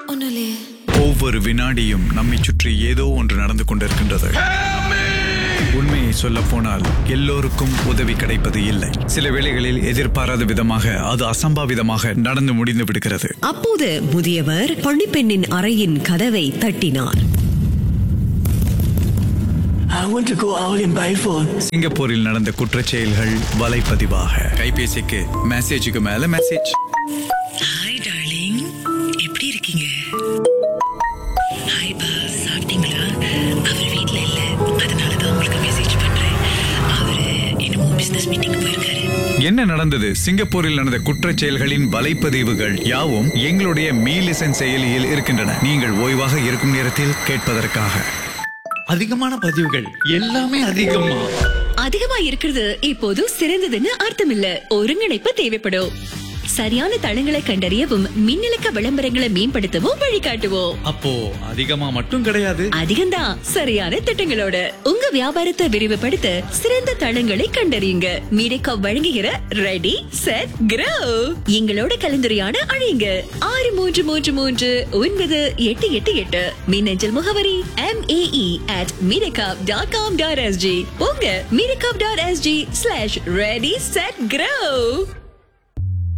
ஒன்றும் இல்லையே ஒவ்வொரு வினாடியும் நம்மை சுற்றி ஏதோ ஒன்று நடந்து கொண்டிருக்கின்றது உண்மையை சொல்ல போனால் எல்லோருக்கும் உதவி கிடைப்பது இல்லை சில வேளைகளில் எதிர்பாராத விதமாக அது அசம்பாவிதமாக நடந்து முடிந்து விடுகிறது அப்போது முதியவர் பணிப்பெண்ணின் அறையின் கதவை தட்டினார் I want to go out in Biford. சிங்கப்பூரில் நடந்த குற்றச் செயல்கள் வலைப்பதிவாக கைபேசிக்கு மெசேஜுக்கு மேல மெசேஜ் ஹாய் டார்லிங் எப்படி இருக்கீங்க ஹாய் பா சாப்பிட்டீங்களா அவர் வீட்ல இல்ல அதனால தான் உங்களுக்கு மெசேஜ் பண்றேன் அவரு என்னமோ பிசினஸ் மீட்டிங் போயிருக்காரு என்ன நடந்தது சிங்கப்பூரில் நடந்த குற்றச் செயல்களின் வலைப்பதிவுகள் யாவும் எங்களுடைய மீலிசன் செயலியில் இருக்கின்றன நீங்கள் ஓய்வாக இருக்கும் நேரத்தில் கேட்பதற்காக அதிகமான பதிவுகள் எல்லாமே அதிகமா அதிகமா இருக்கிறது இப்போது சிறந்ததுன்னு அர்த்தம் இல்ல ஒருங்கிணைப்பு தேவைப்படும் சரியான தளங்களை கண்டறியவும் மின்னலுக்க விளம்பரங்களை மேம்படுத்தவும் வழிகாட்டுவோம் அப்போ அதிகமா மட்டும் கிடையாது அதிகம்தான் சரியான திட்டங்களோட உங்க வியாபாரத்தை விரிவுபடுத்த சிறந்த தளங்களை கண்டறியுங்க மீடிகா வழங்குகிற ரெடி செட் கிரோ எங்களோட கலந்துரையாட அழையுங்க ஆறு மூன்று மூன்று மூன்று ஒன்பது எட்டு எட்டு எட்டு மின்னஞ்சல் முகவரி M A E at Mediacorp dot com dot SG உங்க Mediacorp dot SG slash ready set கிரோ